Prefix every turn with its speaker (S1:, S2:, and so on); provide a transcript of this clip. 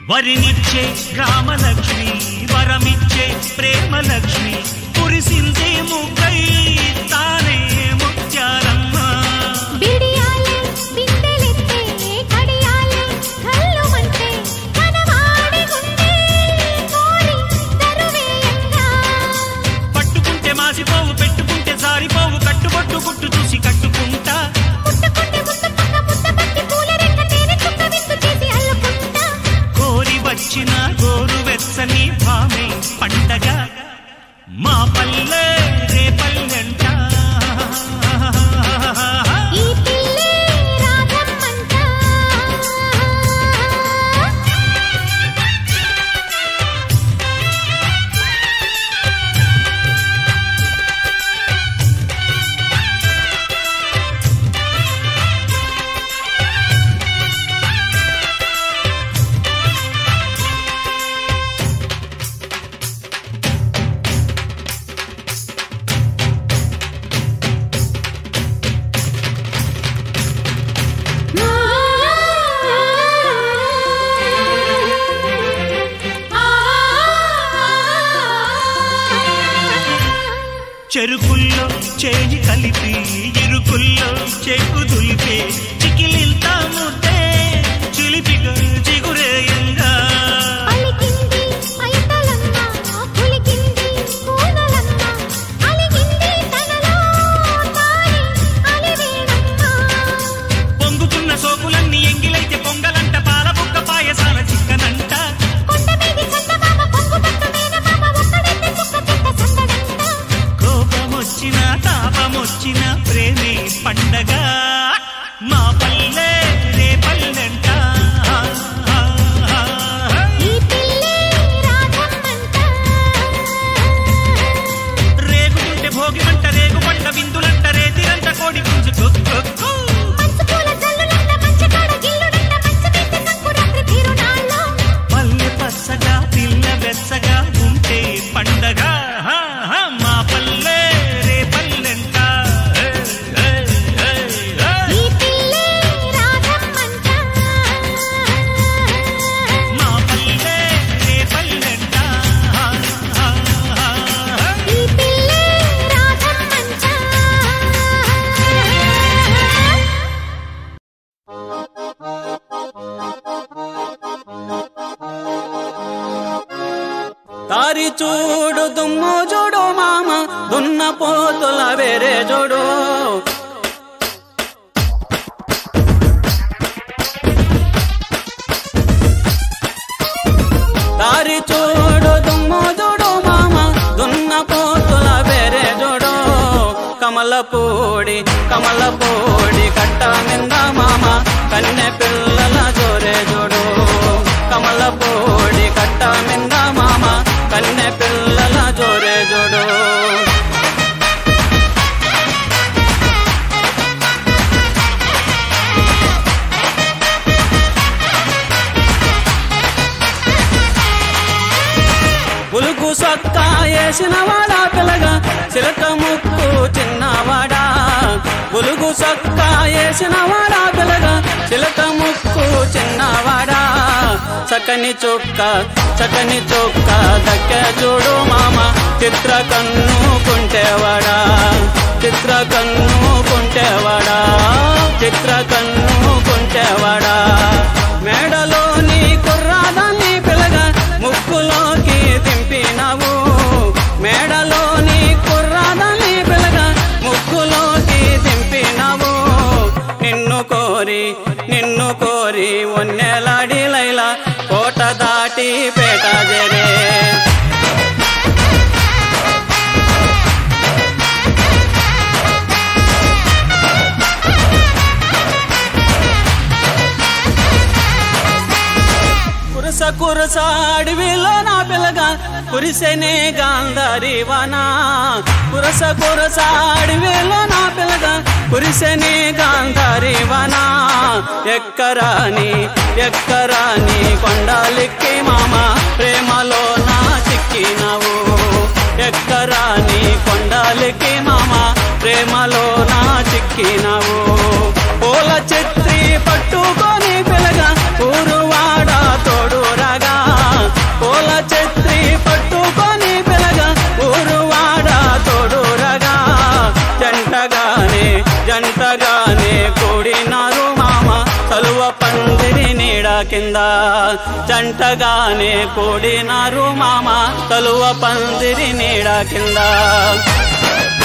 S1: వరినిచ్చే గ్రామలక్ష్మి వరమిచ్చే ప్రేమలక్ష్మి కురిసిందే ముగ్గై తానే ముత్యాలమ్మ
S2: బిడియాలే బిందెలెత్తే కడియాలే కల్లుమంటే కనవాడి గుండె కోరి దరువేయంగా
S1: పట్టుకుంటే మాసిపోవు పెట్టుకుంటే సారిపోవు కట్టుబొట్టు గుట్టు చూసి కట్టుకుంటా
S2: ముట్టుకుంటే ముద్దు పక్క ముద్ద పట్టి పూల రెక్క తేనె చుక్క విందు చేసి అల్లుకుంటా
S1: కోరి వచ్చిన గోరు వెచ్చని భామే పండగ మా పల్లె రే పల్లెంట
S2: ఈ పిల్లే రాధమ్మంట
S1: చెరుకుల్లో చేయి కలిపి ఇరుకుల్లో చెక్కు దులిపే చికిలింత ముద్దే చిలిపిగా చిగురేయంగా
S2: అలికింది ఐతలమ్మ పులికింది పూనలమ్మ అలికింది తనలో తానే అలివేణమ్మ
S1: పొంగుతున్న సోకులన్నీ ఎంగిలైతే పొంగలంట పాల బుక్క పాయసాల చిక్కనంట
S2: కొండ మీది చందమామ పొంగు పట్టు మేనమామ ఒక్కడైతే చుక్క చెట్ట సందడంట
S1: కోపమొచ్చిన తాపమొచ్చిన ప్రేమే పండగ మా పల్లె రే పల్లెంట
S2: ఈ పిల్లే రాధమ్మంట
S1: రేగుతుంటే భోగిమంట రేగు పంట విందులంట రేతిరంట కోడి పుంజు కొక్కొక్కు.
S2: మంచు పూల జల్లులంట మంచకాడ గిల్లుడంట మంచు మీది సంకురాత్రి తిరునాళ్ళలో
S1: పల్లె పచ్చగా పిల్ల వెచ్చగా ఉంటే పండగ హా, హా, మా పల్లె రే పల్లెంట ఏ, ఏ, ఏ, ఏ.
S2: ఈ పిల్లే రాధమ్మంట
S1: మా పల్లె రే పల్లెంట హా, హా, హా, హా.
S2: ఈ పిల్లే రాధమ్మంట
S3: దారి చూడు దుమ్ము చూడు మామ దున్న పోతుల వేరే చూడు దారి చూడు దుమ్ము చూడు మామ దున్న పోతుల వేరే చూడు కమలపూడి కమలపూడి కట్ట నింద మామ కన్నె పిల్లల జోరే చూడు కమలపూడి కట్ట మింద మామ కన్నె పిల్లల జోరే చూడు పులుకు సొక్క వేసిన వాడా పిల్లగా చిలక ముక్కు చిన్నవాడా పులుగు సొక్క వేసిన వాడా పిల్లగా చిలక ముక్కు చిన్నవాడా చక్కని చొక్క చక్కని చొక్క దక్క చూడు మామ చిత్ర కన్ను కుంటేవాడా చిత్ర కన్ను కుంటేవాడా చిత్ర కన్ను కుంటేవాడా మేడలోని కుర్రాదాన్ని పిల్లగా ముక్కులోకి దింపినావు మేడలోని కుర్రాదాన్ని పిల్లగా ముక్కులోకి దింపినావు నిన్ను కోరి నిన్ను కోరి ఒన్నెలాడి లైలా కోట దాటి పేట జరే కురస కురస అడవిలో నా పిల్లగా కురిసెనే గాంధారి వానా కురస కురస అడవిలో నా పిల్లగా కురిసెనే గాంధారి వానా ఎక్కరాని ఎక్కరాని కొండాలిక్కి మామ ప్రేమలో నా చిక్కినావు ఎక్కరాని కొండాలిక్కి మామ ప్రేమలో నా చిక్కినావు పూల చిత్రి పట్టుకొని పిలగా ఊరువాడ తోడు రాగా కింద జంటగానే కూడినారు మామ తలువ పందిరి నీడ కింద